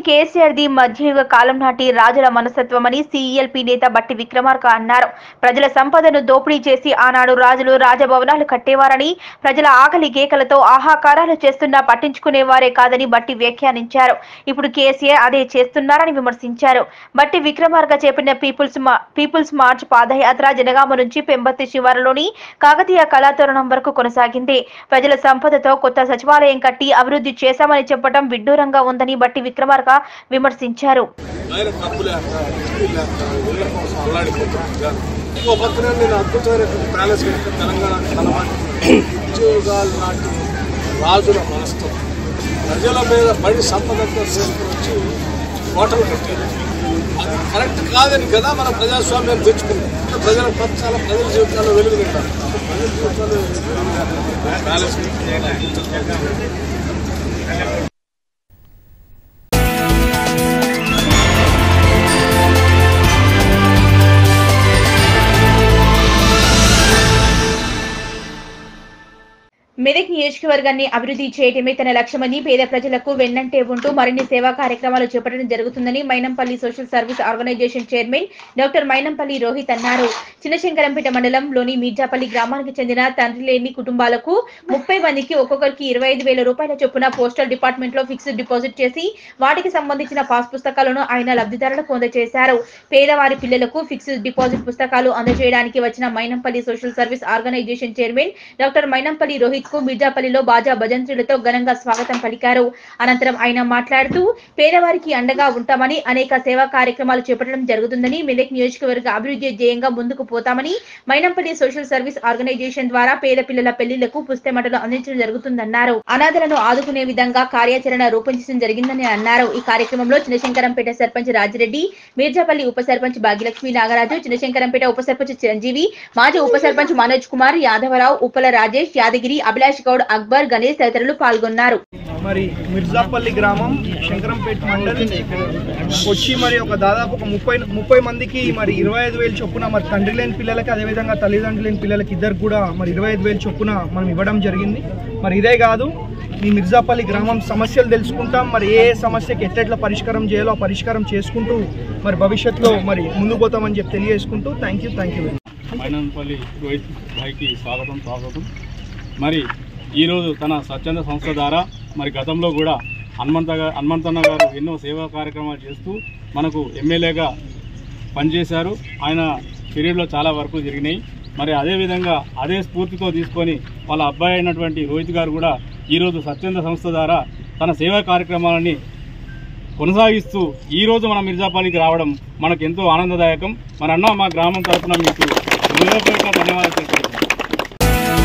KCR the మధ్యయుగ కాలం నాటి రాజుల మనస్తత్వమని సీఎల్పీ నేత బట్టి విక్రమార్క అన్నారు ప్రజల సంపదను దోపిడీ చేసి ఆనాడు రాజులు రాజభవనాలు కట్టేవారని ప్రజల ఆకలి కేకలతో ఆహాకారాలు చేస్తున్నా పట్టించుకునేవారే కాదని బట్టి వ్యాఖ్యానించారు ఇప్పుడు కేసీఆర్ అదే చేస్తున్నారని విమర్శించారు బట్టి విక్రమార్క చేపట్టిన పీపుల్స్ మా- పీపుల్స్ మార్చ్ పాదయాత్ర జనగామ నుంచి పెంబత్తి శివారులోని కాకతీయ కళాతోరణం వరకు కొనసాగింది ప్రజల సంపదతో కొత్త సచివాలయం కట్టి అభివృద్ధి చేశామని చెప్పడం విడ్డూరంగా ఉందని బట్టి విక్రమార్క విమర్శించారు ఆయన డబ్బు లేక ఇల్లు లేక ఇళ్ళ కోసం అల్లాడిపోతున్నారు ఇంకో పక్కన నేను అద్భుతమైనటువంటి ప్యాలెస్ కనుక తెలంగాణ కనబడి ఉద్యోగాలు నాటి రాజుల మనస్తం ప్రజల మీద పడి సంపదంతా చేసుకుని వచ్చి హోటల్ కట్టారు అది కరెక్ట్ కాదని కదా మన ప్రజాస్వామ్యాన్ని తెచ్చుకుంది ప్రజల పక్షాల ప్రజల జీవితాల్లో వెలుగు తింటారు ప్రజల జీవితాల్లో ప్యాలెస్ మెదక్ నియోజకవర్గాన్ని అభివృద్ధి చేయటమే తన లక్ష్యమని పేద ప్రజలకు వెన్నంటే ఉంటూ మరిన్ని సేవా కార్యక్రమాలు చేపట్టడం జరుగుతుందని Mynampally social service organisation chairman doctor Mynampally Rohit అన్నారు చిన్నశంకరంపేట మండలంలోని మీర్జాపల్లి గ్రామానికి చెందిన తండ్రి లేని కుటుంబాలకు ముప్పై మందికి ఒక్కొక్కరికి ఇరవై ఐదు వేల రూపాయల చొప్పున పోస్టల్ డిపార్ట్మెంట్ లో ఫిక్స్డ్ డిపాజిట్ చేసి వాటికి సంబంధించిన పాస్ పుస్తకాలను ఆయన లబ్ధిదారులకు అందజేశారు పేదవారి పిల్లలకు ఫిక్స్డ్ డిపాజిట్ పుస్తకాలు అందజేయడానికి వచ్చిన Mynampally social service organisation chairman doctor Mynampally Rohit కు మిర్జాపల్లిలో బాజా భజంత్రులతో ఘనంగా స్వాగతం పలికారు అనంతరం ఆయన మాట్లాడుతూ పేదవారికి అండగా ఉంటామని అనేక సేవా కార్యక్రమాలు చేపట్టడం జరుగుతుందని మెదక్ నియోజకవర్గ అభివృద్ధి ధ్యేయంగా ముందుకు పోతామని మైనంపల్లి సోషల్ సర్వీస్ ఆర్గనైజేషన్ ద్వారా పేద పిల్లల పెళ్లిళ్లకు పుస్తెమటలు అందించడం జరుగుతుందన్నారు అనాథలను ఆదుకునే విధంగా కార్యాచరణ రూపొందించడం జరిగిందని అన్నారు ఈ కార్యక్రమంలో చిన్నశంకరంపేట సర్పంచ్ రాజిరెడ్డి మీర్జాపల్లి ఉప సర్పంచ్ భాగ్యలక్ష్మి నాగరాజు చిన్నశంకరంపేట ఉప సర్పంచ్ చిరంజీవి మాజీ ఉప సర్పంచ్ మనోజ్ కుమార్ యాదవరావు ఉప్పల రాజేష్ యాదగిరి అభిలాష్ గౌడ్ అక్బర్ గణేష్ తదితరులు పాల్గొన్నారు మరి మిర్జాపల్లి గ్రామం శంకరంపేట మండల్ వచ్చి మరి ఒక దాదాపు ఒక ముప్పై ముప్పై మందికి మరి ఇరవై ఐదు వేలు చొప్పున మరి తండ్రి లేని పిల్లలకి అదేవిధంగా తల్లిదండ్రులు లేని పిల్లలకి ఇద్దరు కూడా మరి ఇరవై ఐదు వేలు చొప్పున మనం ఇవ్వడం జరిగింది మరి ఇదే కాదు ఈ మిర్జాపల్లి గ్రామం సమస్యలు తెలుసుకుంటాం మరి ఏ ఏ సమస్యకి ఎట్లెట్లా పరిష్కారం చేయాలో ఆ పరిష్కారం చేసుకుంటూ మరి భవిష్యత్తులో మరి ముందుకు పోతామని చెప్పి తెలియజేసుకుంటూ thank you thank you Mynampally Rohit భాయ్కి స్వాగతం స్వాగతం మరి ఈరోజు తన స్వచ్ఛంద సంస్థ ద్వారా మరి గతంలో కూడా హనుమంత గా- హనుమంతన్న గారు ఎన్నో సేవా కార్యక్రమాలు చేస్తూ మనకు ఎమ్మెల్యేగా పనిచేశారు ఆయన పీరియడ్లో చాలా వరకు జరిగినాయి మరి అదేవిధంగా అదే స్ఫూర్తితో తీసుకొని వాళ్ళ అబ్బాయి అయినటువంటి రోహిత్ గారు కూడా ఈరోజు స్వచ్ఛంద సంస్థ ద్వారా తన సేవా కార్యక్రమాలని కొనసాగిస్తూ ఈ రోజు మన మిర్జాపల్లికి రావడం మనకు ఎంతో ఆనందదాయకం మన అన్న మా గ్రామం తరఫున మీకు హృదయపూర్వక ధన్యవాదాలు తెలియజేస్తున్నాను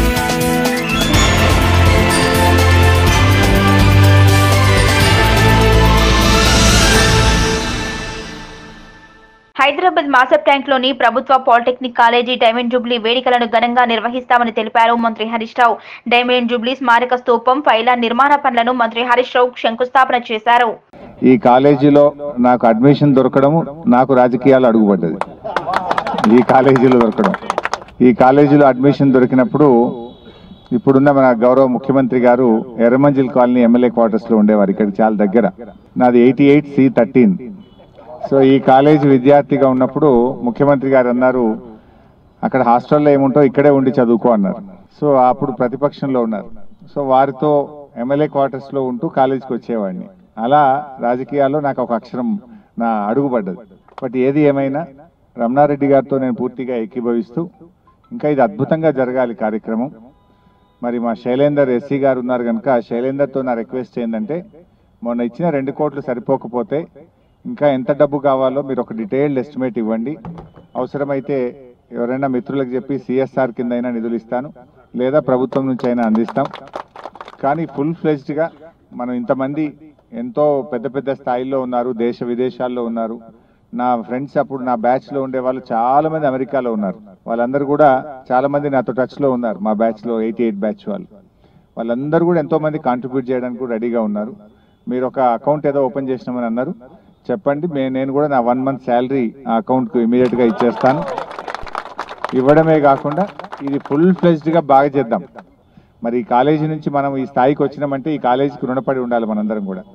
హైదరాబాద్ మాసప్ ట్యాంక్ లోని ప్రభుత్వ పాలిటెక్నిక్ కాలేజీ డైమండ్ జూబ్లీ వేడుకలను ఘనంగా నిర్వహిస్తామని తెలిపారు మంత్రి హరీష్ రావు డైమండ్ జూబ్లీ స్మారక స్తూపం ఫైలా నిర్మాణ పనులను మంత్రి హరీష్ రావు శంకుస్థాపన చేశారు ఈ కాలేజీలో నాకు అడ్మిషన్ దొరకడము నాకు రాజకీయాలు అడుగుపడ్డది ఈ కాలేజీలో దొరకడం ఈ కాలేజీలో అడ్మిషన్ దొరికినప్పుడు ఇప్పుడున్న మన గౌరవ ముఖ్యమంత్రి గారు ఎర్రమంజిల్ కాలనీ ఎమ్మెల్యే క్వార్టర్స్ లో ఉండేవారు ఇక్కడ చాలా దగ్గర నాది eighty eight C thirteen so ఈ కాలేజీ విద్యార్థిగా ఉన్నప్పుడు ముఖ్యమంత్రి గారు అన్నారు అక్కడ హాస్టల్లో ఏముంటో ఇక్కడే ఉండి చదువుకో అన్నారు సో అప్పుడు ప్రతిపక్షంలో ఉన్నారు సో వారితో ఎమ్మెల్యే క్వార్టర్స్ లో ఉంటూ కాలేజీకి వచ్చేవాడిని అలా రాజకీయాల్లో నాకు ఒక అక్షరం నా అడుగుపడ్డది బట్ ఏది ఏమైనా రమణారెడ్డి గారితో నేను పూర్తిగా ఏకీభవిస్తూ ఇంకా ఇది అద్భుతంగా జరగాలి కార్యక్రమం మరి మా శైలేందర్ ఎస్సీ గారు ఉన్నారు కనుక శైలేందర్తో నా రిక్వెస్ట్ ఏంటంటే మొన్న ఇచ్చిన రెండు కోట్లు సరిపోకపోతే ఇంకా ఎంత డబ్బు కావాలో మీరు ఒక డీటెయిల్డ్ ఎస్టిమేట్ ఇవ్వండి అవసరమైతే ఎవరైనా మిత్రులకు చెప్పి సిఎస్ఆర్ కింద అయినా నిధులు ఇస్తాను లేదా ప్రభుత్వం నుంచి అయినా అందిస్తాం కానీ ఫుల్ ఫ్లెజ్డ్గా మనం ఇంతమంది ఎంతో పెద్ద పెద్ద స్థాయిలో ఉన్నారు దేశ విదేశాల్లో ఉన్నారు నా ఫ్రెండ్స్ అప్పుడు నా బ్యాచ్ లో ఉండే వాళ్ళు చాలా మంది అమెరికాలో ఉన్నారు వాళ్ళందరూ కూడా చాలా మంది నాతో టచ్ లో ఉన్నారు మా బ్యాచ్ లో ఎయిటీ ఎయిట్ బ్యాచ్ వాళ్ళు వాళ్ళందరూ కూడా ఎంతో మంది కాంట్రిబ్యూట్ చేయడానికి కూడా రెడీగా ఉన్నారు మీరు ఒక అకౌంట్ ఏదో ఓపెన్ చేసినామని అన్నారు చెప్పండి మే- నేను కూడా నా వన్ మంత్ శాలరీ ఆ అకౌంట్ కు ఇమీడియట్ గా ఇచ్చేస్తాను ఇవ్వడమే కాకుండా ఇది ఫుల్ ఫ్లెజ్డ్ గా బాగా చేద్దాం మరి ఈ కాలేజీ నుంచి మనం ఈ స్థాయికి వచ్చినామంటే ఈ కాలేజీకి రుణపడి ఉండాలి మనందరం కూడా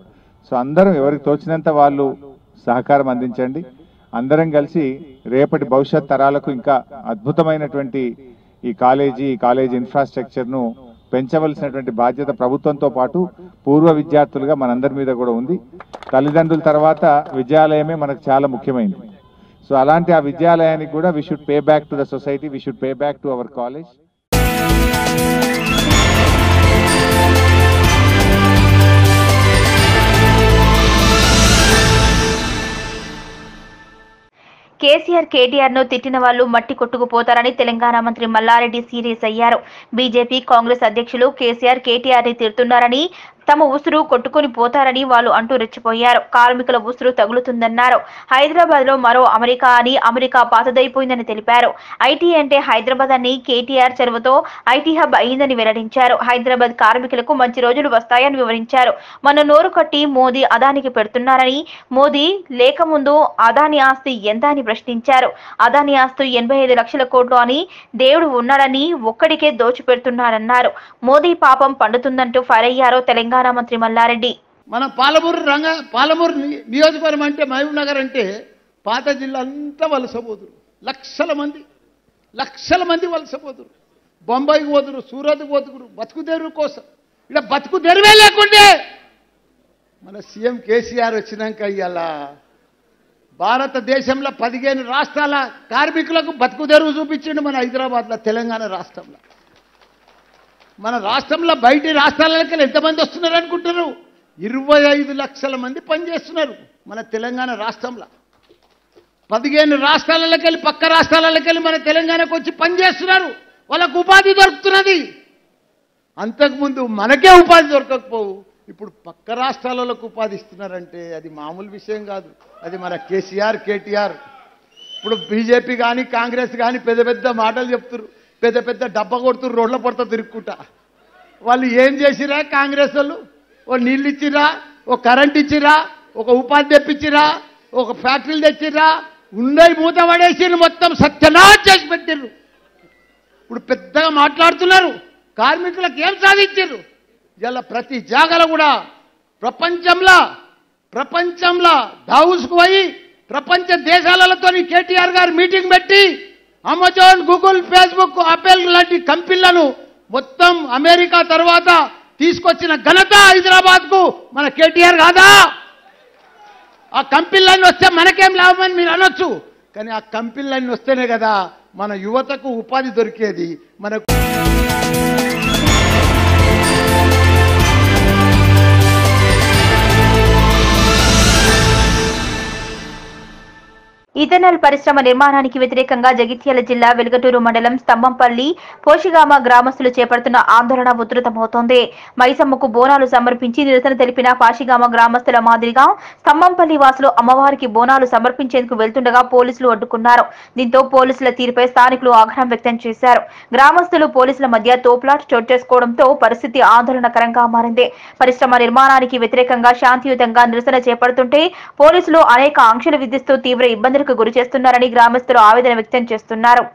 సో అందరం ఎవరికి తోచినంత వాళ్ళు సహకారం అందించండి అందరం కలిసి రేపటి భవిష్యత్ తరాలకు ఇంకా అద్భుతమైనటువంటి ఈ కాలేజీ ఈ కాలేజీ ఇన్ఫ్రాస్ట్రక్చర్ను పెంచవలసినటువంటి బాధ్యత ప్రభుత్వంతో పాటు పూర్వ విద్యార్థులుగా మనందరి మీద కూడా ఉంది తల్లిదండ్రుల తర్వాత విద్యాలయమే మనకు చాలా ముఖ్యమైనది సో అలాంటి ఆ విద్యాలయానికి కూడా we should pay back to the society we should pay back to our college KCR KTR ను తిట్టిన వాళ్ళు మట్టి కొట్టుకుపోతారని తెలంగాణ మంత్రి మల్లారెడ్డి సీరియస్ అయ్యారు బీజేపీ కాంగ్రెస్ అధ్యక్షులు కేసీఆర్ కేటీఆర్ ని తిడుతున్నారని తమ ఉసురు కొట్టుకుని పోతారని వాళ్ళు అంటూ రెచ్చిపోయారు కార్మికుల ఉసురు తగులుతుందన్నారు హైదరాబాద్ లో మరో అమెరికా అని అమెరికా పాతదైపోయిందని తెలిపారు ఐటీ అంటే హైదరాబాద్ అని కేటీఆర్ చొరవతో ఐటీ హబ్ అయిందని వెల్లడించారు హైదరాబాద్ కార్మికులకు మంచి రోజులు వస్తాయని వివరించారు మన నోరు కట్టి మోదీ అదానికి పెడుతున్నారని మోదీ లేక ముందు అదాని ఆస్తి ఎంత అని ప్రశ్నించారు అదాని ఆస్తి ఎనభై ఐదు లక్షల కోట్లు అని దేవుడు ఉన్నాడని ఒక్కడికే దోచిపెడుతున్నారన్నారు మోదీ పాపం పండుతుందంటూ ఫైర్ అయ్యారో తెలంగాణ మంత్రి మల్లారెడ్డి మన పాలమూరు రంగ పాలమూరు ని- నియోజకవర్గం అంటే మహబూబ్ నగర్ అంటే పాత జిల్లా అంతా వలసపోదురు లక్షల మంది లక్షల మంది వలసపోదురు బొంబాయికి పోదురు సూరత్కి పోతురు బతుకు తెరువు కోసం ఇక్కడ బతుకు తెరువే లేకుండే మన సీఎం కేసీఆర్ వచ్చినాక ఇవాళ భారతదేశంలో పదిహేను రాష్ట్రాల కార్మికులకు బతుకు తెరువు చూపించిండు మన హైదరాబాద్లో తెలంగాణ రాష్ట్రంలో మన రాష్ట్రంలో బయటి రాష్ట్రాలకి ఎంతమంది వస్తున్నారు అనుకుంటున్నారు ఇరవై ఐదు లక్షల మంది పనిచేస్తున్నారు మన తెలంగాణ రాష్ట్రంలో పదిహేను రాష్ట్రాలకి వెళ్ళి పక్క రాష్ట్రాలకి వెళ్ళి మన తెలంగాణకు వచ్చి పనిచేస్తున్నారు వాళ్ళకు ఉపాధి దొరుకుతున్నది అంతకుముందు మనకే ఉపాధి దొరకకపోవు ఇప్పుడు పక్క రాష్ట్రాలకు ఉపాధి ఇస్తున్నారంటే అది మామూలు విషయం కాదు అది మన కేసీఆర్ కేటీఆర్ ఇప్పుడు బీజేపీ కానీ కాంగ్రెస్ కానీ పెద్ద పెద్ద మాటలు చెప్తున్నారు పెద్ద పెద్ద డబ్బా కొడుతున్నారు రోడ్ల పొడత తిరుక్కుంటా వాళ్ళు ఏం చేసిరా కాంగ్రెస్ వాళ్ళు ఓ నీళ్ళు ఇచ్చిరా ఓ కరెంట్ ఇచ్చిరా ఒక ఉపాధి తెప్పించిరా ఒక ఫ్యాక్టరీలు తెచ్చిరా ఉండయి మూత పడేసిర్రు మొత్తం సత్యనాశ్ చేసి పెట్టిర్రు ఇప్పుడు పెద్దగా మాట్లాడుతున్నారు కార్మికులకు ఏం సాధించారు ఇలా ప్రతి జాగలో కూడా ప్రపంచంలో ప్రపంచంలో దావుస్కు పోయి ప్రపంచ దేశాలతో కేటీఆర్ గారు మీటింగ్ పెట్టి అమెజాన్ గూగుల్ ఫేస్బుక్ అపెల్ లాంటి కంపెనీలను మొత్తం అమెరికా తర్వాత తీసుకొచ్చిన ఘనత హైదరాబాద్ కు మన కేటీఆర్ కాదా ఆ కంపెనీలన్నీ వస్తే మనకేం లాభం అని మీరు అనొచ్చు కానీ ఆ కంపెనీలన్నీ వస్తేనే కదా మన యువతకు ఉపాధి దొరికేది మనకు ఇథనాల్ పరిశ్రమ నిర్మాణానికి వ్యతిరేకంగా జగిత్యాల జిల్లా వెలుగటూరు మండలం స్తంభంపల్లి పోషిగామ గ్రామస్తులు చేపడుతున్న ఆందోళన ఉధృతమవుతోంది మైసమ్మకు బోనాలు సమర్పించి నిరసన తెలిపిన పాషిగామ గ్రామస్తుల మాదిరిగా స్తంభంపల్లి వాసులు అమ్మవారికి బోనాలు సమర్పించేందుకు వెళ్తుండగా పోలీసులు అడ్డుకున్నారు దీంతో పోలీసుల తీరుపై స్థానికులు ఆగ్రహం వ్యక్తం చేశారు గ్రామస్తులు పోలీసుల మధ్య తోపులాట చోటు చేసుకోవడంతో పరిస్థితి ఆందోళనకరంగా మారింది పరిశ్రమ నిర్మాణానికి వ్యతిరేకంగా శాంతియుతంగా నిరసన చేపడుతుంటే పోలీసులు అనేక ఆంక్షలు విధిస్తూ తీవ్ర ఇబ్బందులకు గురి చేస్తున్నారని గ్రామస్తులు ఆవేదన వ్యక్తం చేస్తున్నారు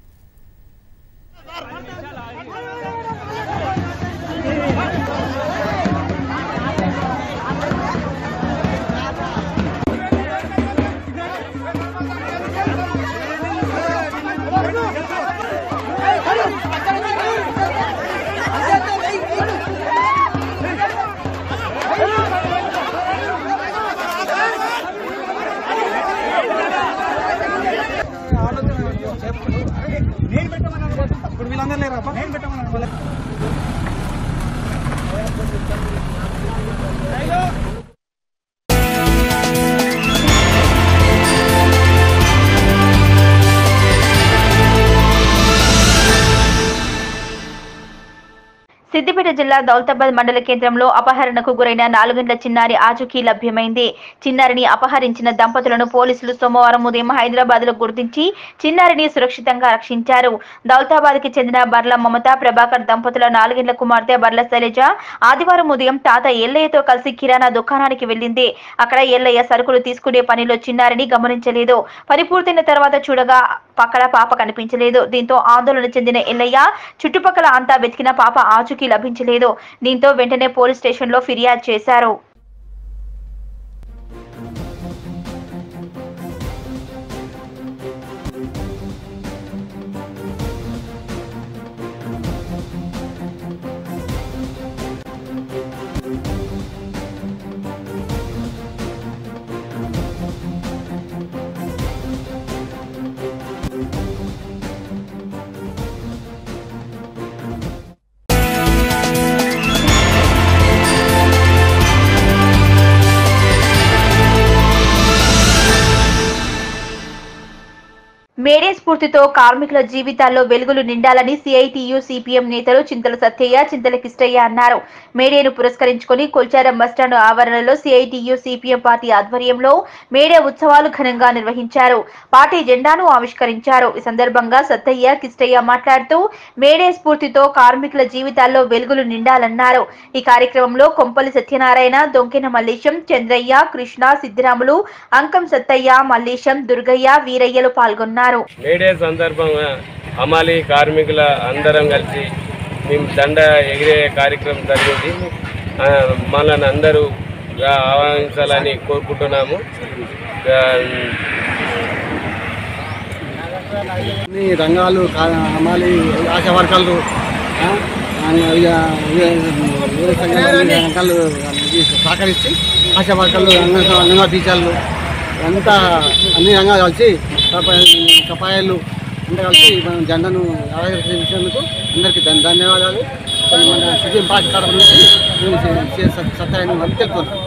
సిద్దిపేట జిల్లా దౌలతాబాద్ మండల కేంద్రంలో అపహరణకు గురైన నాలుగేండ్ల చిన్నారి ఆచూకీ లభ్యమైంది చిన్నారిని అపహరించిన దంపతులను పోలీసులు సోమవారం ఉదయం హైదరాబాద్ లో గుర్తించి చిన్నారిని సురక్షితంగా రక్షించారు దౌలతాబాద్ కి చెందిన బర్ల మమత ప్రభాకర్ దంపతుల నాలుగేండ్ల కుమార్తె బర్ల శైలజ ఆదివారం ఉదయం తాత ఎల్లయ్యతో కలిసి కిరాణా దుకాణానికి వెళ్ళింది అక్కడ ఎల్లయ్య సరుకులు తీసుకునే పనిలో చిన్నారిని గమనించలేదు పని పూర్తయిన తర్వాత చూడగా పక్కన పాప కనిపించలేదు దీంతో ఆందోళన చెందిన ఎల్లయ్య చుట్టుపక్కల అంతా వెతికిన పాప ఆచూకీ లభించలేదు దీంతో వెంటనే పోలీస్ స్టేషన్ లో ఫిర్యాదు చేశారు స్ఫూర్తితో కార్మికుల జీవితాల్లో వెలుగులు నిండాలని సిఐటియు సిపిఎం నేతలు చింతల సత్యయ్య చింతల కిష్టయ్య అన్నారు మేడేను పురస్కరించుకుని కొల్చారం బస్టాండ్ ఆవరణలో సిఐటియు సిపిఎం పార్టీ ఆధ్వర్యంలో మేడే ఉత్సవాలు ఘనంగా నిర్వహించారు పార్టీ జెండాను ఆవిష్కరించారు ఈ సందర్భంగా సత్తయ్య కిష్టయ్య మాట్లాడుతూ మేడే స్ఫూర్తితో కార్మికుల జీవితాల్లో వెలుగులు నిండాలన్నారు ఈ కార్యక్రమంలో కొంపలి సత్యనారాయణ దొంకెన మల్లేశం చంద్రయ్య కృష్ణ సిద్ధిరాములు అంకం సత్తయ్య మల్లేశం దుర్గయ్య వీరయ్యలు పాల్గొన్నారు మేడే సందర్భంగా హమాలి కార్మికుల అందరం కలిసి మేము దండ ఎగిరే కార్యక్రమం జరిగింది ఆ, మనల్ని అందరూ ఆ, ఆహ్వానించాలని కోరుకుంటున్నాము ఆ, అన్ని రంగాలు కా- హమాలి ఆశా వర్గాలు ఆ, అని ఇక ఇవే- వేరే సంఘాలు అన్ని రంగాలు ఇది సహకరించి ఆశా వర్గాలు అంగ- అంగన్వాడీ టీచర్లు అంతా అన్ని రంగాలు కలిసి సపా- సపాయాలు అంతా కలిసి మనం జెండాను ఆవిష్కరించినందుకు అందరికీ ధన్- ధన్యవాదాలు మన సిపిఎం పార్టీ తరఫు నుంచి మేము సత్యాన్ని తెలుపుతున్నాం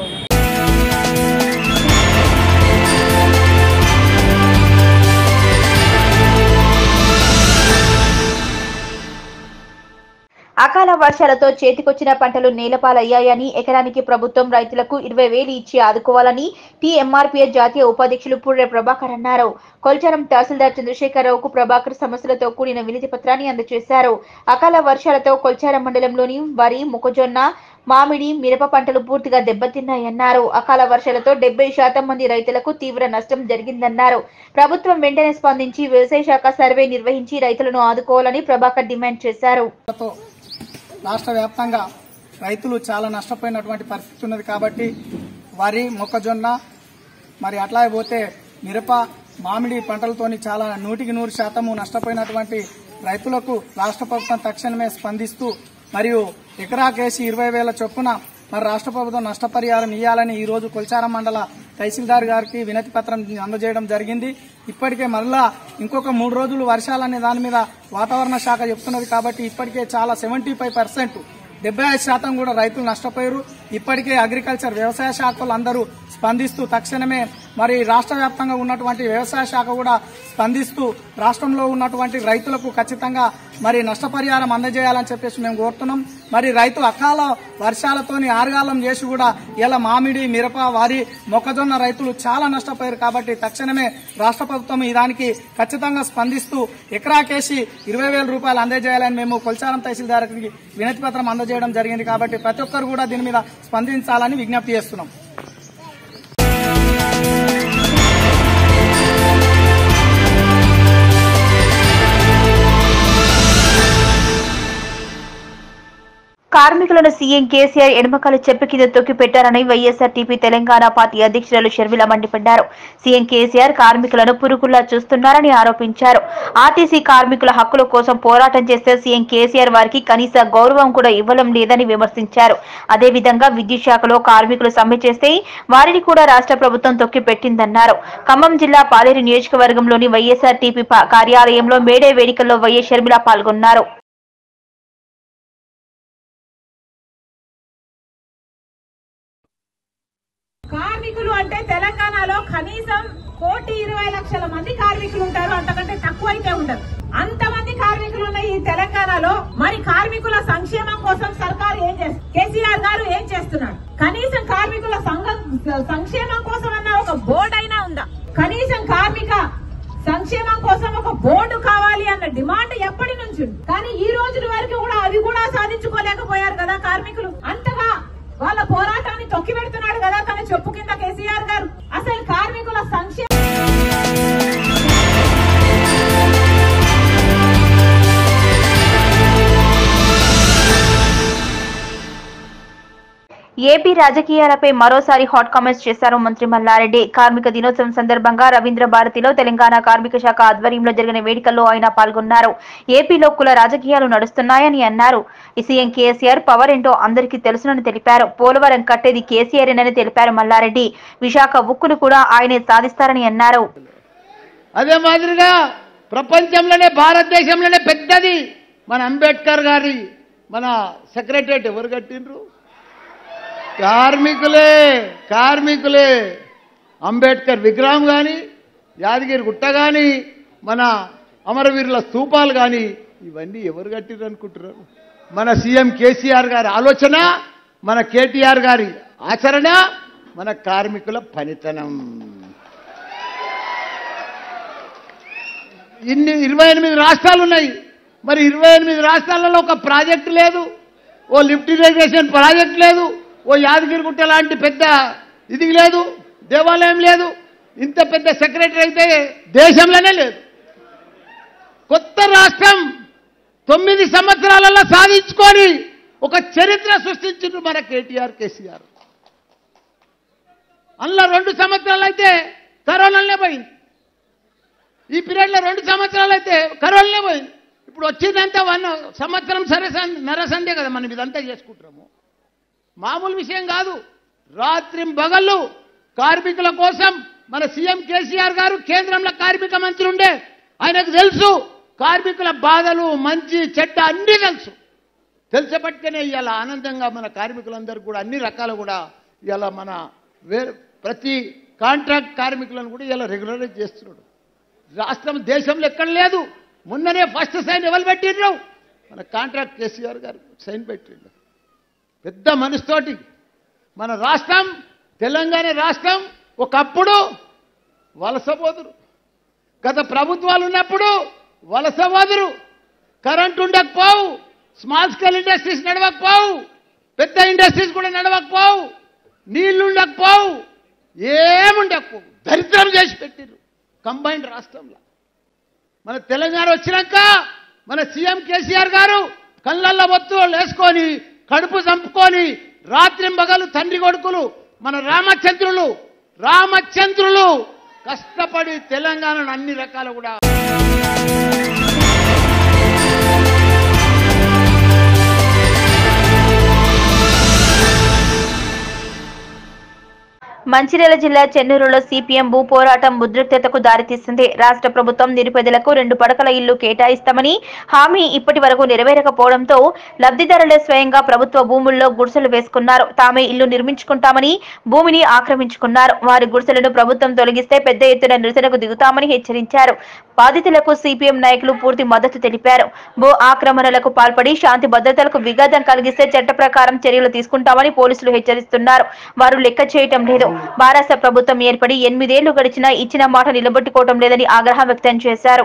అకాల వర్షాలతో చేతికొచ్చిన పంటలు నేలపాలయ్యాయని ఎకరానికి ప్రభుత్వం రైతులకు ఇరవై వేలు ఇచ్చి ఆదుకోవాలని టీఎంఆర్పీఎస్ జాతీయ ఉపాధ్యక్షులు పూర్రె ప్రభాకర్ అన్నారు కొల్చారం తహసీల్దార్ చంద్రశేఖరరావుకు ప్రభాకర్ సమస్యలతో కూడిన వినతి పత్రాన్ని అందజేశారు అకాల వర్షాలతో కొల్చారం మండలంలోని వరి మొక్కజొన్న మామిడి మిరప పంటలు పూర్తిగా దెబ్బతిన్నాయన్నారు అకాల వర్షాలతో డెబ్బై శాతం మంది రైతులకు తీవ్ర నష్టం జరిగిందన్నారు ప్రభుత్వం వెంటనే స్పందించి వ్యవసాయ శాఖ సర్వే నిర్వహించి రైతులను ఆదుకోవాలని ప్రభాకర్ డిమాండ్ చేశారు తో రాష్ట్ర వ్యాప్తంగా రైతులు చాలా నష్టపోయినటువంటి పరిస్థితి ఉన్నది కాబట్టి వరి మొక్కజొన్న మరి అట్లా పోతే మిరప మామిడి పంటలతోని చాలా నూటికి నూరు శాతము నష్టపోయినటువంటి రైతులకు రాష్ట్ర ప్రభుత్వం తక్షణమే స్పందిస్తూ మరియు ఎకరాకేసి ఇరవై వేల చొప్పున మరి రాష్ట్ర ప్రభుత్వం నష్టపరిహారం ఇవ్వాలని ఈ రోజు కొల్చారం మండల తహసీల్దార్ గారికి వినతి పత్రం అందజేయడం జరిగింది ఇప్పటికే మళ్ళా ఇంకొక మూడు రోజులు వర్షాలనే దాని మీద వాతావరణ శాఖ చెప్తున్నది కాబట్టి ఇప్పటికే చాలా సెవెంటీ ఫైవ్ పర్సెంట్ డెబ్బై ఐదు శాతం కూడా రైతులు నష్టపోయారు ఇప్పటికే అగ్రికల్చర్ వ్యవసాయ శాఖలు అందరూ స్పందిస్తూ తక్షణమే మరి రాష్ట్ర వ్యాప్తంగా ఉన్నటువంటి వ్యవసాయ శాఖ కూడా స్పందిస్తూ రాష్ట్రంలో ఉన్నటువంటి రైతులకు ఖచ్చితంగా మరి నష్టపరిహారం అందజేయాలని చెప్పేసి మేము కోరుతున్నాం మరి రైతులు అకాల వర్షాలతోని ఆరుగాలం చేసి కూడా ఇలా మామిడి మిరప వరి మొక్కజొన్న రైతులు చాలా నష్టపోయారు కాబట్టి తక్షణమే రాష్ట్ర ప్రభుత్వం ఈ దానికి ఖచ్చితంగా స్పందిస్తూ ఎకరాకేసి ఇరవై వేల రూపాయలు అందజేయాలని మేము కొల్చారం తహసీల్దార్కి వినతి పత్రం అందజేయడం జరిగింది కాబట్టి ప్రతి ఒక్కరు కూడా దీని మీద స్పందించాలని విజ్ఞప్తి చేస్తున్నాం కార్మికులను సీఎం కేసీఆర్ ఎడమకాలు చెప్పు కింద తొక్కి పెట్టారని వైఎస్ఆర్టీపీ తెలంగాణ పార్టీ అధ్యక్షురాలు షర్మిల మండిపడ్డారు సీఎం కేసీఆర్ కార్మికులను పురుగుల్లా చూస్తున్నారని ఆరోపించారు ఆర్టీసీ కార్మికుల హక్కుల కోసం పోరాటం చేస్తే సీఎం కేసీఆర్ వారికి కనీస గౌరవం కూడా ఇవ్వడం లేదని విమర్శించారు అదేవిధంగా విద్యుత్ శాఖలో కార్మికులు సమ్మె చేస్తే వారిని కూడా రాష్ట్ర ప్రభుత్వం తొక్కి పెట్టిందన్నారు ఖమ్మం జిల్లా పాలేరు నియోజకవర్గంలోని వైఎస్ఆర్టీపీ పా- కార్యాలయంలో మేడే వేడుకల్లో వైఎస్ షర్మిల పాల్గొన్నారు కార్మికులు అంటే తెలంగాణలో కనీసం కోటి ఇరవై లక్షల మంది కార్మికులు ఉంటారు అంతకంటే తక్కువ అయితే ఉండదు అంతమంది కార్మికులు ఉన్న ఈ తెలంగాణలో మరి కార్మికుల సంక్షేమం కోసం సర్కారు ఏం చేస్తుంది కేసీఆర్ గారు ఏం చేస్తున్నాడు కనీసం కార్మికుల సంఘం సంక్షేమం కోసం అన్న ఒక బోర్డు అయినా ఉందా కనీసం కార్మిక సంక్షేమం కోసం ఒక బోర్డు కావాలి అన్న డిమాండ్ ఎప్పటి నుంచి ఉంది కానీ ఈ రోజుల వరకు కూడా అవి కూడా సాధించుకోలేకపోయారు కదా కార్మికులు అంతగా వాళ్ళ పోరాటాన్ని తొక్కి పెడుతున్నాడు కదా తన చెప్పు కింద కేసీఆర్ గారు అసలు కార్మికుల సంక్షేమ ఏపీ రాజకీయాలపై మరోసారి హాట్ కామెంట్స్ చేశారు మంత్రి మల్లారెడ్డి కార్మిక దినోత్సవం సందర్భంగా రవీంద్ర భారతిలో తెలంగాణ కార్మిక శాఖ ఆధ్వర్యంలో జరిగిన వేడుకల్లో ఆయన పాల్గొన్నారు ఏపీలో కుల రాజకీయాలు నడుస్తున్నాయని అన్నారు ఈ సీఎం కేసీఆర్ పవర్ ఏంటో అందరికీ తెలుసునని తెలిపారు పోలవరం కట్టేది కేసీఆర్ తెలిపారు మల్లారెడ్డి విశాఖ ఉక్కును కూడా ఆయనే సాధిస్తారని అన్నారు అదే మాదిరిగా ప్రపంచంలోనే భారతదేశంలోనే పెద్దది మన అంబేద్కర్ గారి మన సెక్రటరేట్ ఎవరు కట్టిండ్రు కార్మికులే కార్మికులే అంబేద్కర్ విగ్రహం కానీ యాదగిరి గుట్ట కానీ మన అమరవీరుల స్తూపాలు కానీ ఇవన్నీ ఎవరు కట్టిరు అనుకుంటున్నారు మన సీఎం కేసీఆర్ గారి ఆలోచన మన కేటీఆర్ గారి ఆచరణ మన కార్మికుల పనితనం ఇన్ని ఇరవై ఎనిమిది రాష్ట్రాలు ఉన్నాయి మరి ఇరవై ఎనిమిది రాష్ట్రాలలో ఒక ప్రాజెక్టు లేదు ఓ లిఫ్ట్ ఇరిగేషన్ ప్రాజెక్ట్ లేదు ఓ యాదగిరిగుట్ట లాంటి పెద్ద ఇది లేదు దేవాలయం లేదు ఇంత పెద్ద సెక్రటరీ అయితే దేశంలోనే లేదు కొత్త రాష్ట్రం తొమ్మిది సంవత్సరాలలో సాధించుకొని ఒక చరిత్ర సృష్టించిండ్రు మన కేటీఆర్ కేసీఆర్ అందులో రెండు సంవత్సరాలు అయితే కరోనాలనే పోయింది ఈ పీరియడ్లో రెండు సంవత్సరాలు అయితే కరోనాలనే పోయింది ఇప్పుడు వచ్చిందంతా వన్ సంవత్సరం సరే సం- నరసందే కదా మనం ఇదంతా చేసుకుంటున్నాము మామూలు విషయం కాదు రాత్రి బగళ్ళు కార్మికుల కోసం మన సీఎం కేసీఆర్ గారు కేంద్రంలో కార్మిక మంత్రి ఉండే ఆయనకు తెలుసు కార్మికుల బాధలు మంచి చెడ్డ అన్నీ తెలుసు తెలిసబట్టినే ఇవాళ ఆనందంగా మన కార్మికులందరూ కూడా అన్ని రకాలు కూడా ఇవాళ మన వేరే ప్రతి కాంట్రాక్ట్ కార్మికులను కూడా ఇలా రెగ్యులరైజ్ చేస్తున్నాడు రాష్ట్రం దేశంలో ఎక్కడ లేదు మొన్ననే ఫస్ట్ సైన్ ఎవరు పెట్టిండ్రు మన కాంట్రాక్ట్ కేసీఆర్ గారు సైన్ పెట్టిండు పెద్ద మనసుతోటి మన రాష్ట్రం తెలంగాణ రాష్ట్రం ఒకప్పుడు వలసపోదురు గత ప్రభుత్వాలు ఉన్నప్పుడు వలస పోదురు కరెంట్ ఉండకపోవు స్మాల్ స్కేల్ ఇండస్ట్రీస్ నడవకపోవు పెద్ద ఇండస్ట్రీస్ కూడా నడవకపోవు నీళ్లు ఉండకపోవు ఏముండకపోవు దరిద్రం చేసి పెట్టిర్రు కంబైన్డ్ రాష్ట్రంలో మన తెలంగాణ వచ్చినాక మన సీఎం కేసీఆర్ గారు కళ్ళల్లో ఒత్తులు వేసుకొని కడుపు చంపుకొని రాత్రింబగలు తండ్రి కొడుకులు మన రామచంద్రులు రామచంద్రులు కష్టపడి తెలంగాణను అన్ని రకాలు కూడా మంచిర్యాల జిల్లా చెన్నూరులో సిపిఎం భూ పోరాటం ఉద్రిక్తతకు దారితీస్తుంది రాష్ట్ర ప్రభుత్వం నిరుపేదలకు రెండు పడకల ఇల్లు కేటాయిస్తామని హామీ ఇప్పటి వరకు నెరవేరకపోవడంతో లబ్ధిదారులే స్వయంగా ప్రభుత్వ భూముల్లో గుడిసెలు వేసుకున్నారు తామే ఇల్లు నిర్మించుకుంటామని భూమిని ఆక్రమించుకున్నారు వారి గుడిసెలను ప్రభుత్వం తొలగిస్తే పెద్ద ఎత్తున నిరసనకు దిగుతామని హెచ్చరించారు బాధితులకు సిపిఎం నాయకులు పూర్తి మద్దతు తెలిపారు భూ ఆక్రమణలకు పాల్పడి శాంతి భద్రతలకు విఘాతం కలిగిస్తే చట్ట ప్రకారం చర్యలు తీసుకుంటామని పోలీసులు హెచ్చరిస్తున్నారు వారు లెక్క చేయటం లేదు భారత ప్రభుత్వం ఏర్పడి ఎనిమిదేళ్లు గడిచినా ఇచ్చిన మాట నిలబెట్టుకోవటం లేదని ఆగ్రహం వ్యక్తం చేశారు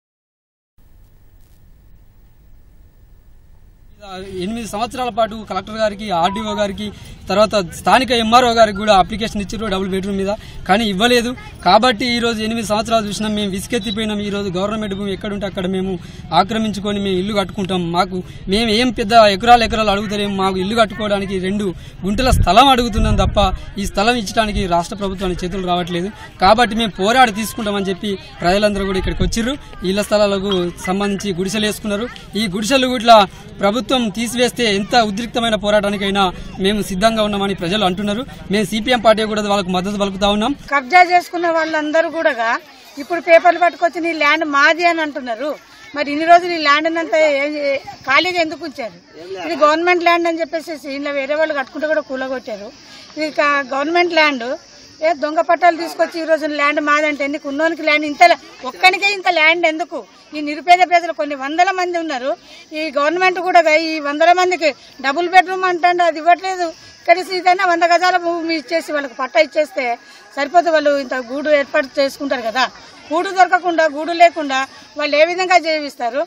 ఎనిమిది సంవత్సరాల పాటు కలెక్టర్ గారికి ఆర్డీఓ గారికి తర్వాత స్థానిక ఎంఆర్ఓ గారికి కూడా అప్లికేషన్ ఇచ్చారు డబుల్ బెడ్రూమ్ మీద కానీ ఇవ్వలేదు కాబట్టి ఈ రోజు ఎనిమిది సంవత్సరాలు చూసినాం మేము విసికెత్తిపోయినాం ఈ రోజు గవర్నమెంట్ భూమి ఎక్కడుంటే అక్కడ మేము ఆక్రమించుకొని మేము ఇల్లు కట్టుకుంటాం మాకు మేము ఏం పెద్ద ఎకరాలు ఎకరాలు అడుగుతారేం మాకు ఇల్లు కట్టుకోవడానికి రెండు గుంటల స్థలం అడుగుతున్నాం తప్ప ఈ స్థలం ఇచ్చడానికి రాష్ట్ర ప్రభుత్వానికి చేతులు రావట్లేదు కాబట్టి మేము పోరాడి తీసుకుంటామని చెప్పి ప్రజలందరూ కూడా ఇక్కడికి వచ్చిర్రు ఇళ్ల స్థలాలకు సంబంధించి గుడిసెలు వేసుకున్నారు ఈ గుడిసెలు ఇట్లా ప్రభుత్వం తీసివేస్తే ఎంత ఉద్రిక్తమైన పోరాటానికైనా మేము సిద్ధంగా ఉన్నామని ప్రజలు అంటున్నారు మేము సిపిఎం పార్టీ కూడా వాళ్ళకు మద్దతు పలుకుతా ఉన్నాం కబ్జా చేసుకున్న వాళ్ళందరూ కూడా ఇప్పుడు పేపర్లు పట్టుకొచ్చి నీ ల్యాండ్ మాది అని అంటున్నారు మరి ఇన్ని రోజులు ఈ ల్యాండ్ అంతా ఏ- ఖాళీగా ఎందుకు ఉంచారు ఇది గవర్నమెంట్ ల్యాండ్ అని చెప్పేసి ఇంట్లో వేరే వాళ్ళు కట్టుకుంటే కూడా కూలగొట్టారు ఇది కా- గవర్నమెంట్ ల్యాండ్ ఏ దొంగ పట్టాలు తీసుకొచ్చి ఈ రోజు ల్యాండ్ మాదంటే ఎందుకు ఉన్నోనికి ల్యాండ్ ఇంత ఒక్కనికే ఇంత ల్యాండ్ ఎందుకు ఈ నిరుపేద ప్రజలు కొన్ని వందల మంది ఉన్నారు ఈ గవర్నమెంట్ కూడా ఈ వందల మందికి డబుల్ బెడ్రూమ్ అంటాడు అది ఇవ్వట్లేదు కనీసం ఇదైనా వంద గజాల భూమి ఇచ్చేసి వాళ్ళకి పట్టా ఇచ్చేస్తే సరిపోతే వాళ్ళు ఇంత గూడు ఏర్పాటు చేసుకుంటారు కదా గూడు దొరకకుండా గూడు లేకుండా వాళ్ళు ఏ విధంగా జీవిస్తారు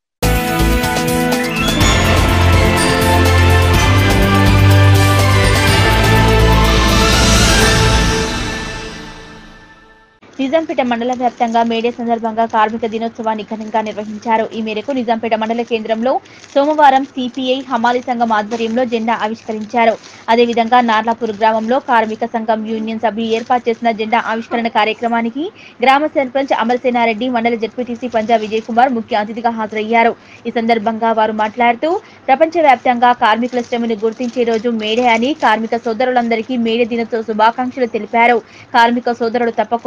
నిజాంపేట మండల వ్యాప్తంగా మేడే సందర్భంగా కార్మిక దినోత్సవాన్ని ఘనంగా నిర్వహించారు ఈ మేరకు నిజాంపేట మండల కేంద్రంలో సోమవారం సిపిఐ హమాలి సంఘం ఆధ్వర్యంలో జెండా ఆవిష్కరించారు అదేవిధంగా నార్లాపూర్ గ్రామంలో కార్మిక సంఘం యూనియన్ సభ్యులు ఏర్పాటు చేసిన జెండా ఆవిష్కరణ కార్యక్రమానికి గ్రామ సర్పంచ్ అమరసేనారెడ్డి మండల జడ్పీటీసీ పంజా విజయ్ కుమార్ ముఖ్య అతిథిగా హాజరయ్యారు ఈ సందర్భంగా వారు మాట్లాడుతూ ప్రపంచవ్యాప్తంగా కార్మికుల శ్రమను గుర్తించే రోజు మేడే అని కార్మిక సోదరులందరికీ మేడే దినోత్సవ శుభాకాంక్షలు తెలిపారు కార్మిక సోదరులు తప్పకుండా ఇన్సెంటివ్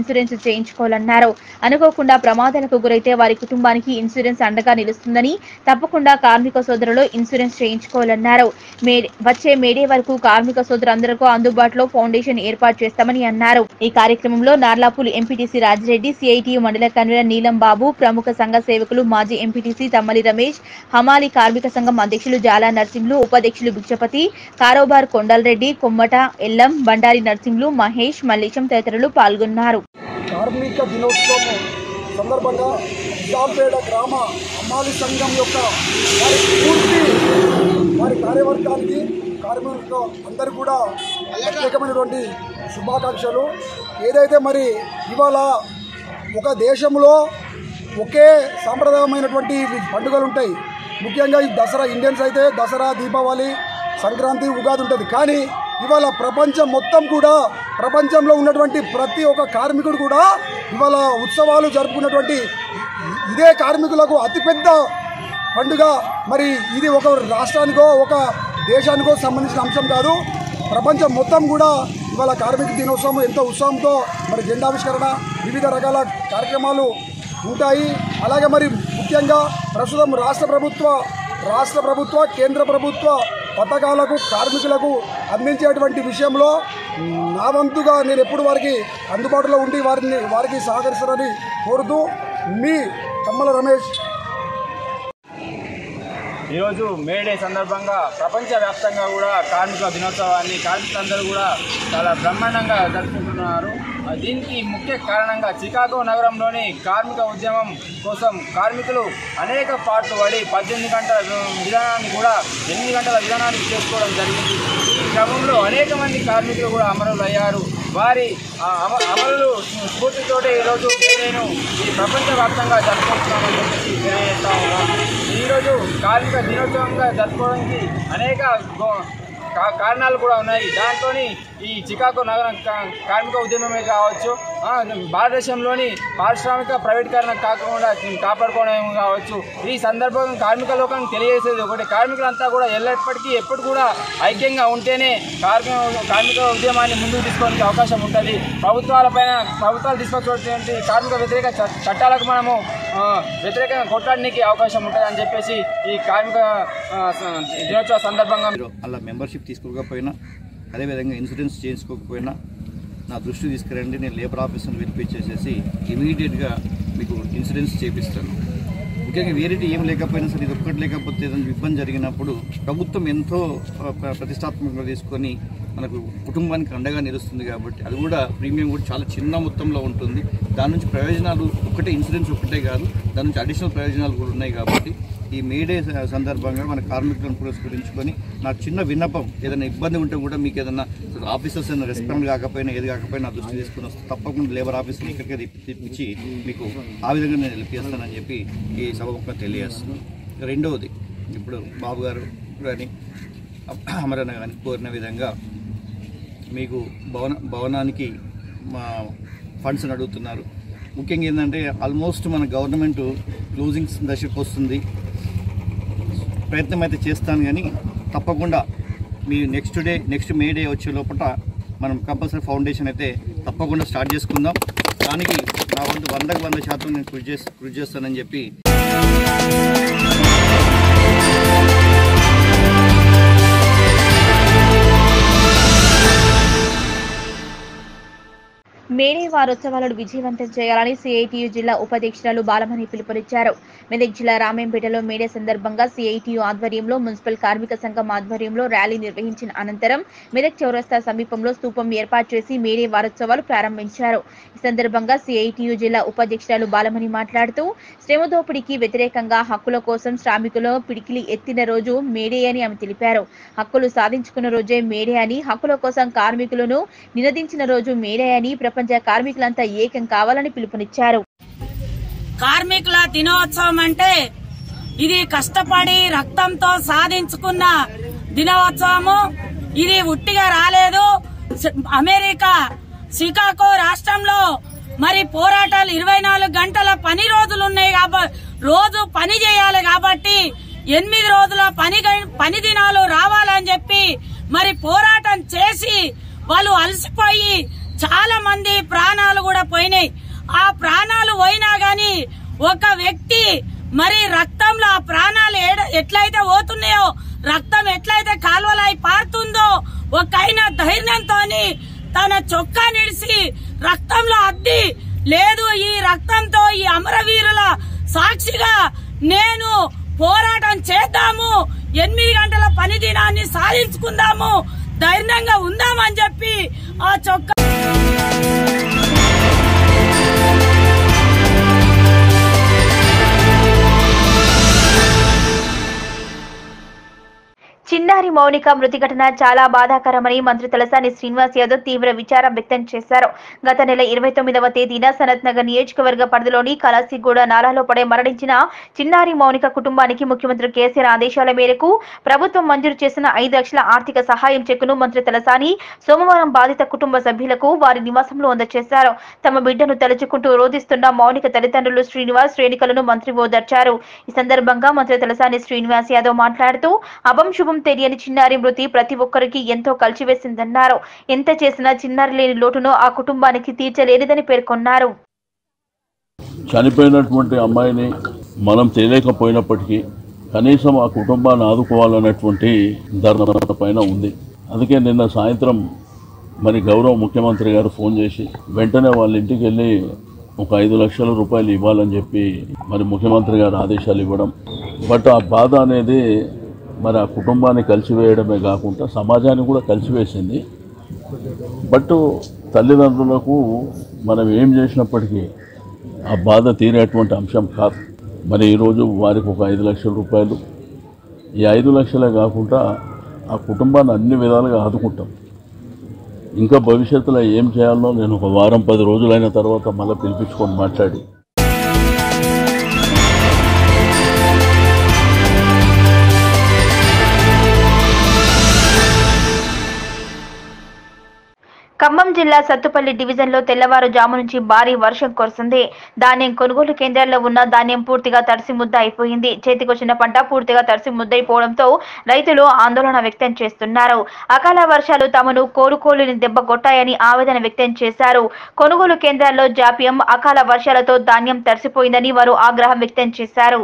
ఇన్సూరెన్స్ చేయించుకోవాలన్నారు అనుకోకుండా ప్రమాదాలకు గురైతే వారి కుటుంబానికి ఇన్సూరెన్స్ అండగా నిలుస్తుందని తప్పకుండా కార్మిక సోదరులు ఇన్సూరెన్స్ చేయించుకోవాలన్నారు మే వచ్చే మేడే వరకు కార్మిక సోదరులందరికీ అందుబాటులో ఫౌండేషన్ ఏర్పాటు చేస్తామని అన్నారు ఈ కార్యక్రమంలో నార్లాపూల్ ఎంపీటీసీ రాజిరెడ్డి సిఐటియు మండల కన్వీనర్ నీలం బాబు ప్రముఖ సంఘ సేవకులు మాజీ ఎంపీటీసీ తమ్మలి రమేష్ హమాలి కార్మిక సంఘం అధ్యక్షులు జాలా నర్సింహులు ఉపాధ్యక్షులు భిక్షపతి కారోబార్ కొండలరెడ్డి కొమ్మట ఎల్లం బండారి నర్సింహులు మహేష్ మల్లేశం తదితరులు పాల్గొన్నారు కార్మిక దినోత్సవం సందర్భంగా నిజాంపేట గ్రామ అమ్మాలి సంఘం యొక్క వారి పూర్తి వారి కార్యవర్గానికి కార్మికులకు అందరూ కూడా ప్రత్యేకమైనటువంటి శుభాకాంక్షలు ఏదైతే మరి ఇవాళ ఒక దేశంలో ఒకే సాంప్రదాయమైనటువంటి పండుగలు ఉంటాయి ముఖ్యంగా ఈ దసరా ఇండియన్స్ అయితే దసరా దీపావళి సంక్రాంతి ఉగాది ఉంటుంది కానీ ఇవాళ ప్రపంచం మొత్తం కూడా ప్రపంచంలో ఉన్నటువంటి ప్రతి ఒక్క కార్మికుడు కూడా ఇవాళ ఉత్సవాలు జరుపుకున్నటువంటి ఇదే కార్మికులకు అతిపెద్ద పండుగ మరి ఇది ఒక రాష్ట్రానికో ఒక దేశానికో సంబంధించిన అంశం కాదు ప్రపంచం మొత్తం కూడా ఇవాళ కార్మిక దినోత్సవం ఎంతో ఉత్సాహంతో మరి జెండావిష్కరణ వివిధ రకాల కార్యక్రమాలు ఉంటాయి అలాగే మరి ముఖ్యంగా ప్రస్తుతం రాష్ట్ర ప్రభుత్వ రాష్ట్ర ప్రభుత్వ కేంద్ర ప్రభుత్వ పథకాలకు కార్మికులకు అందించేటువంటి విషయంలో నా వంతుగా నేను ఎప్పుడు వారికి అందుబాటులో ఉండి వారిని వారికి సహకరిస్తారని కోరుతూ మీ తమ్మల రమేష్ ఈరోజు మేడే సందర్భంగా ప్రపంచవ్యాప్తంగా కూడా కార్మిక దినోత్సవాన్ని కార్మికులందరూ కూడా చాలా బ్రహ్మాండంగా జరుపుకుంటున్నారు ఆ, దీనికి ముఖ్య కారణంగా చికాగో నగరంలోని కార్మిక ఉద్యమం కోసం కార్మికులు అనేక పాటలు పడి పద్దెనిమిది గంటల విధానాన్ని కూడా ఎనిమిది గంటల విధానానికి చేసుకోవడం జరిగింది ఈ క్రమంలో అనేక మంది కార్మికులు కూడా అమరులు అయ్యారు వారి ఆ, అమ- అమరులు స్ఫూర్తితోటే ఈరోజు నేను ఈ ప్రపంచవ్యాప్తంగా జరుపుకుంటున్నామని చెప్పేసి తెలియజేస్తా ఉన్నాను ఈరోజు కార్మిక దినోత్సవంగా జరుపుకోవడానికి అనేక గో- కా- కారణాలు కూడా ఉన్నాయి దాంతో ఈ చికాగో నగరం కా- కార్మిక ఉద్యమమే కావచ్చు ఆ, భారతదేశంలోని పారిశ్రామిక ప్రైవేటీకరణ కాకుండా కాపాడుకోవడం కావచ్చు ఈ సందర్భంగా కార్మిక లోకానికి తెలియజేసేది ఒకటి కార్మికులంతా కూడా ఎల్లప్పటికీ ఎప్పుడు కూడా ఐక్యంగా ఉంటేనే కార్మిక కార్మిక ఉద్యమాన్ని ముందుకు తీసుకోవడానికి అవకాశం ఉంటుంది ప్రభుత్వాలపైన ప్రభుత్వాలు తీసుకొచ్చినటువంటి కార్మిక వ్యతిరేక చ- చట్టాలకు మనము ఆ, వ్యతిరేకంగా కొట్టడానికి అవకాశం ఉంటుంది అని చెప్పేసి ఈ కార్మిక ఆ, స- దినోత్సవ సందర్భంగా అలా మెంబర్షిప్ తీసుకోకపోయినా అదేవిధంగా ఇన్సూరెన్స్ చేయించుకోకపోయినా నా దృష్టి తీసుకురండి నేను లేబర్ ఆఫీస్ని వెరిఫై చేసేసి ఇమీడియట్గా మీకు ఇన్సూరెన్స్ చేపిస్తాను ముఖ్యంగా వేరేటి ఏం లేకపోయినా సరే ఇది ఒక్కటి లేకపోతే ఏదైనా ఇబ్బంది జరిగినప్పుడు ప్రభుత్వం ఎంతో ఆ, ప్ర- ప్రతిష్టాత్మకంగా తీసుకొని మనకు కుటుంబానికి అండగా నిలుస్తుంది కాబట్టి అది కూడా ప్రీమియం కూడా చాలా చిన్న మొత్తంలో ఉంటుంది దాని నుంచి ప్రయోజనాలు ఒకటే ఇన్సూరెన్స్ ఒకటే కాదు దాని నుంచి అడిషనల్ ప్రయోజనాలు కూడా ఉన్నాయి కాబట్టి ఈ మేడే స- సందర్భంగా మన కార్మికులను పురస్కరించుకొని నాకు చిన్న విన్నపం ఏదైనా ఇబ్బంది ఉంటే కూడా మీకు ఏదైనా ఆఫీసర్స్ ఏదైనా రెస్పాండ్ కాకపోయినా ఏది కాకపోయినా నా దృష్టి తీసుకుని వస్తే తప్పకుండా లేబర్ ఆఫీస్ని ఇక్కడికే తిప్పి- తెప్పించి మీకు ఆ విధంగా నేను వెళ్ళిపిస్తానని చెప్పి ఈ సభముఖంగా తెలియజేస్తున్నాను రెండవది ఇప్పుడు బాబు గారు కానీ అమరన్న కానీ కోరిన విధంగా మీకు భవన భవనానికి మా ఫండ్స్ అడుగుతున్నారు ముఖ్యంగా ఏంటంటే ఆల్మోస్ట్ మన గవర్నమెంట్ క్లోజింగ్ దశకు వస్తుంది ప్రయత్నం అయితే చేస్తాను కానీ తప్పకుండా మీ next day next May Day వచ్చే లోపల మనం కంపల్సరీ ఫౌండేషన్ అయితే తప్పకుండా స్టార్ట్ చేసుకుందాం దానికి నా వంతు వందకు వంద శాతం నేను కృషి చేసి కృషి చేస్తానని చెప్పి మేడే వారోత్సవాలను విజయవంతం చేయాలని సిఐటియు జిల్లా ఉపాధ్యక్షురాలు బాలమణి పిలుపునిచ్చారు మెదక్ జిల్లా రామేంపేటలో మేడే సందర్భంగా సిఐటియు ఆధ్వర్యంలో మున్సిపల్ కార్మిక సంఘం ఆధ్వర్యంలో ర్యాలీ నిర్వహించిన అనంతరం మెదక్ చౌరస్తా సమీపంలో స్తూపం ఏర్పాటు చేసి మేడే వారోత్సవాలు ప్రారంభించారు ఈ సందర్భంగా సిఐటియు జిల్లా ఉపాధ్యక్షురాలు బాలమణి మాట్లాడుతూ శ్రమ దోపిడీకి వ్యతిరేకంగా హక్కుల కోసం శ్రామికులు పిడికిలి ఎత్తిన రోజు మేడే అని ఆమె తెలిపారు హక్కులు సాధించుకున్న రోజే మేడే అని హక్కుల కోసం కార్మికులను నినదించిన రోజు మేడే అని ప్రపంచ కార్మికులంతా ఏకం కావాలని పిలుపునిచ్చారు కార్మికుల దినోత్సవం అంటే ఇది కష్టపడి రక్తంతో సాధించుకున్న దినోత్సవము ఇది ఉట్టిగా రాలేదు స- అమెరికా షికాగో రాష్ట్రంలో మరి పోరాటాలు ఇరవై నాలుగు గంటల పని రోజులు ఉన్నాయి కాబట్టి రోజు పని చేయాలి కాబట్టి ఎనిమిది రోజుల పని గం- పని దినాలు రావాలని చెప్పి మరి పోరాటం చేసి వాళ్ళు అలసిపోయి చాలా మంది ప్రాణాలు కూడా పోయినాయి ఆ ప్రాణాలు పోయినా గాని ఒక వ్యక్తి మరి రక్తంలో ఆ ప్రాణాలు ఏడ- ఎట్లయితే పోతున్నాయో రక్తం ఎట్లయితే కాలువలై పారుతుందో ఒక ఆయన ధైర్యంతో తన చొక్కా నిడిసి రక్తంలో అద్ది లేదు ఈ రక్తంతో ఈ అమరవీరుల సాక్షిగా నేను పోరాటం చేద్దాము ఎనిమిది గంటల పని దినాన్ని సాధించుకుందాము ధైర్యంగా ఉందామని చెప్పి ఆ చొక్కా చిన్నారి మౌనిక మృతి ఘటన చాలా బాధాకరమని మంత్రి తలసాని శ్రీనివాస్ యాదవ్ తీవ్ర విచారం వ్యక్తం చేశారు గత నెల ఇరవై తొమ్మిదవ తేదీన సనత్ నగర్ నియోజకవర్గ పరిధిలోని కలాసిగూడ నాలాలో పడే మరణించిన చిన్నారి మౌనిక కుటుంబానికి ముఖ్యమంత్రి కేసీఆర్ ఆదేశాల మేరకు ప్రభుత్వం మంజూరు చేసిన ఐదు లక్షల ఆర్థిక సహాయం చెక్కును మంత్రి తలసాని సోమవారం బాధిత కుటుంబ సభ్యులకు వారి నివాసంలో అందజేశారు తమ బిడ్డను తలుచుకుంటూ రోధిస్తున్న మౌనిక తల్లిదండ్రులు శ్రీనివాస్ రేణుకలను మంత్రి ఓదార్చారు ఈ సందర్భంగా మంత్రి తలసాని శ్రీనివాస్ యాదవ్ మాట్లాడుతూ అభం శుభం తెలియని చిన్నారి మృతి ప్రతి ఒక్కరికి ఎంతో కలిచివేసిందన్నారు ఎంత చేసినా చిన్నారి లేని లోటును ఆ కుటుంబానికి తీర్చలేనిదని పేర్కొన్నారు చనిపోయినటువంటి అమ్మాయిని మనం తెలియకపోయినప్పటికీ కనీసం ఆ కుటుంబాన్ని ఆదుకోవాలన్నటువంటి ధర్మ పైన ఉంది అందుకే నిన్న సాయంత్రం మరి గౌరవ ముఖ్యమంత్రి గారు ఫోన్ చేసి వెంటనే వాళ్ళ ఇంటికి వెళ్ళి ఒక ఐదు లక్షల రూపాయలు ఇవ్వాలని చెప్పి మరి ముఖ్యమంత్రి గారు ఆదేశాలు ఇవ్వడం బట్ ఆ బాధ అనేది మరి ఆ కుటుంబాన్ని కలిసివేయడమే కాకుండా సమాజాన్ని కూడా కలిసివేసింది బట్ తల్లిదండ్రులకు మనం ఏం చేసినప్పటికీ ఆ బాధ తీరేటువంటి అంశం కాదు మరి ఈరోజు వారికి ఒక ఐదు లక్షల రూపాయలు ఈ ఐదు లక్షలే కాకుండా ఆ కుటుంబాన్ని అన్ని విధాలుగా ఆదుకుంటాం ఇంకా భవిష్యత్తులో ఏం చేయాలో నేను ఒక వారం పది రోజులైన తర్వాత మళ్ళీ పిలిపించుకొని మాట్లాడి ఖమ్మం జిల్లా సత్తుపల్లి డివిజన్లో తెల్లవారుజాము నుంచి భారీ వర్షం కురిసింది ధాన్యం కొనుగోలు కేంద్రాల్లో ఉన్న ధాన్యం పూర్తిగా తడిసి ముద్ద అయిపోయింది చేతికొచ్చిన పంట పూర్తిగా తడిసి ముద్దయిపోవడంతో రైతులు ఆందోళన వ్యక్తం చేస్తున్నారు అకాల వర్షాలు తమను కోలుకోలేని దెబ్బ కొట్టాయని ఆవేదన వ్యక్తం చేశారు కొనుగోలు కేంద్రాల్లో జాప్యం అకాల వర్షాలతో ధాన్యం తడిసిపోయిందని వారు ఆగ్రహం వ్యక్తం చేశారు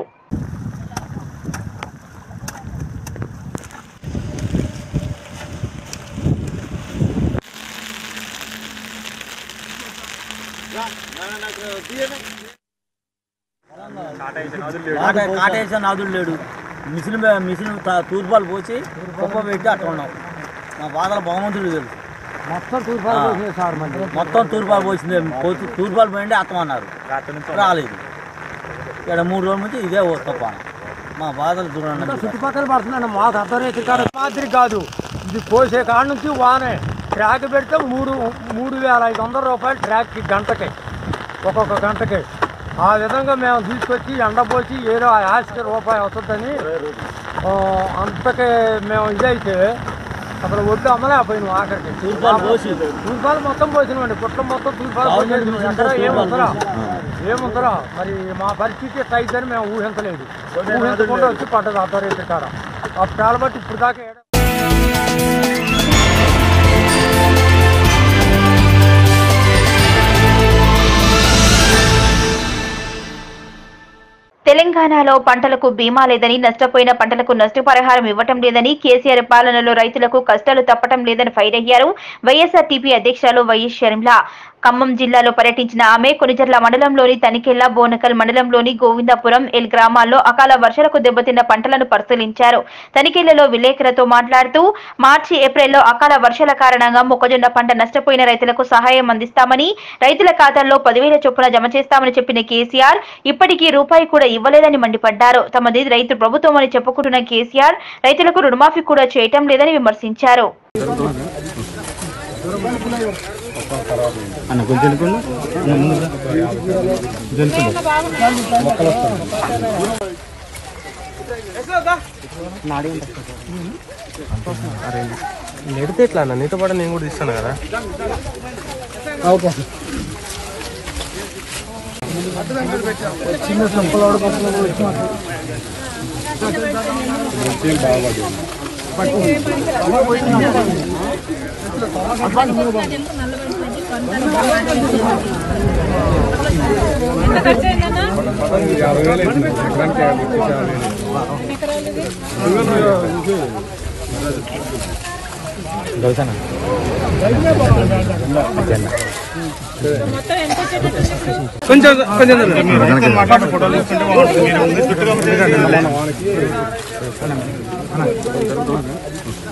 కాటేసిన నాదుడు లేడు మిషన్ మీద- మిషన్ త- తూర్పాలు పోసి కుప్ప పెట్టి అట్లా ఉన్నాం మా బాధలు భగవంతుడు తెలుసు మొత్తం తూర్పాలు పోసింది సార్ మొత్తం తూర్పాలు పోసింది పోతు- తూర్పాలు పోయింది అత్తం అన్నారు రాలేదు ఇక్కడ మూడు రోజుల నుంచి ఇదే తప్ప మా బాధలు చూడండి చుట్టుపక్కల పడుతున్నాను మాకు అర్థరైతే కాదు మాదిరి కాదు ఇది పోసే కాడ నుంచి వానే ట్రాక్ పెడితే మూడు మూడు వేల ఐదు వందల రూపాయలు ట్రాక్కి గంటకి ఒక్కొక్క గంటకి ఆ విధంగా మేము తీసుకొచ్చి ఎండపోసి ఏదో ఆ ఆశకి రూపాయి అవుతుందని ఆ, అంతకే మేము ఇదైతే అసలు ఒడ్డు అమ్మలేకపోయినాం ఆఖరికి తూర్పాలు పోసి. తూర్పాలు మొత్తం పోసినామండి పుట్టం మొత్తం తూర్పాలు గవర్నమెంట్ పోసేసి నుంచి ఎక్కడ తూర్పాలు. ఏముందరా ఏముందరా మరి మా పరిస్థితి ఎట్లా అయిద్దని మేము ఊహించలేదు ఊహించకుండా వచ్చి పడ్డది అథారిటీ కాడ ఆ ప్రాణం బట్టి ఇప్పుడు దాకా ఏడ- తెలంగాణలో పంటలకు బీమా లేదని నష్టపోయిన పంటలకు నష్టపరిహారం ఇవ్వటం లేదని కేసీఆర్ పాలనలో రైతులకు కష్టాలు తప్పటం లేదని ఫైర్ అయ్యారు వైఎస్ఆర్టీపీ అధ్యక్షురాలు వైఎస్ షర్మిల ఖమ్మం జిల్లాలో పర్యటించిన ఆమె కొనిజర్ల మండలంలోని తనికెళ్ల బోనకల్ మండలంలోని గోవిందాపురం ఎల్ గ్రామాల్లో అకాల వర్షాలకు దెబ్బతిన్న పంటలను పరిశీలించారు తనికెళ్లలో విలేకరులతో మాట్లాడుతూ మార్చి ఏప్రిల్లో అకాల వర్షాల కారణంగా మొక్కజొన్న పంట నష్టపోయిన రైతులకు సహాయం అందిస్తామని రైతుల ఖాతాల్లో పదివేల చొప్పున జమ చేస్తామని చెప్పిన కేసీఆర్ ఇప్పటికీ రూపాయి కూడా ఇవ్వలేదని మండిపడ్డారు తమది రైతు ప్రభుత్వం అని చెప్పుకుంటున్న కేసీఆర్ రైతులకు రుణమాఫీ కూడా చేయటం లేదని విమర్శించారు అన్న కొంచెం వెళ్ళిపోండి. వెళ్ళిపోండి. మొక్కలు వస్తాయి. నెడితే ఎట్లా అన్న నీతో పాటు నేను కూడా తీస్తాను కదా ఓకే చిన్న సంపలోడు ఎంత ఖర్చు అయిందన్నా మొత్తం ఎంత వచ్చేటట్టు ఇప్పుడు కొంచెం కొంచెం మాట్లాడు ఫోటోలు తీసుకుంటే బాగుంటుంది మీరు ముందు చుట్టూ కమిటీ